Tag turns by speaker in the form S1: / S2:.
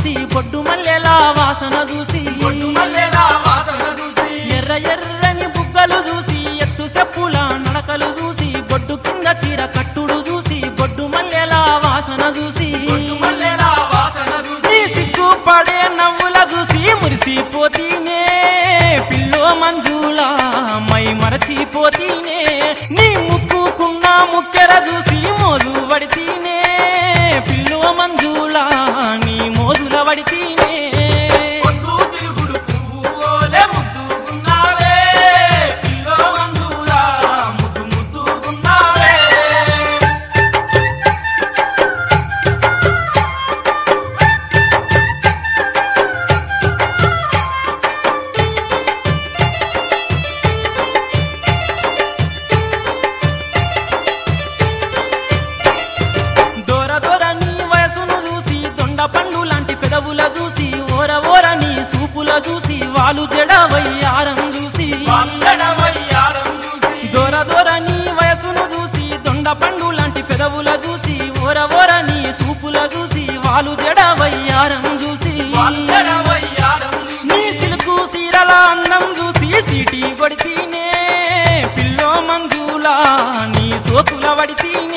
S1: చూసి బొడ్డు మల్లెల వాసన చూసి
S2: బొట్టు మల్లెల వాసన చూసి
S1: ఎర్ర ఎర్రని బుగ్గలు చూసి ఎత్తు చెప్పుల నడకలు చూసి బొడ్డు కింద చీర కట్టుడు చూసి బొడ్డు మల్లెల వాసన చూసి
S2: బొట్టు మల్లెల వాసన చూసి
S1: నీ సిగ్గు పడే నవ్వుల చూసి మురిసిపోతీనే పిల్లో మంజులా మై మరచిపోతీనే నీ ముక్కుకున్న ముక్కెర చూసి మోజు పడితీనే పిల్లో మంజులా నీ మోజుల పడితీనే
S2: పొద్దు తిరుగుడు పువ్వులే ముద్దుకున్నావే పిల్లో మందులా ముద్దు ముద్దుకున్నావే
S1: దొర దొర నీ వయసును చూసి దొండ పండు లాంటి పెదవుల చూసి ఓర ఓర నీ సూపుల చూసి వాలు జడవయ్యారం చూసి
S2: వందడవయ్యారం చూసి
S1: దొర దొర నీ వయసును చూసి దొండ పండు లాంటి పెదవుల చూసి ఓర ఓర నీ సూపుల చూసి వాలు జడవయ్యారం చూసి
S2: వందడవయ్యారం చూసి
S1: నీ సిలుకు సీరల అన్నం చూసి సీటీ కొడితీనే పిల్లో మంజులా నీ సోకుల వడితీనే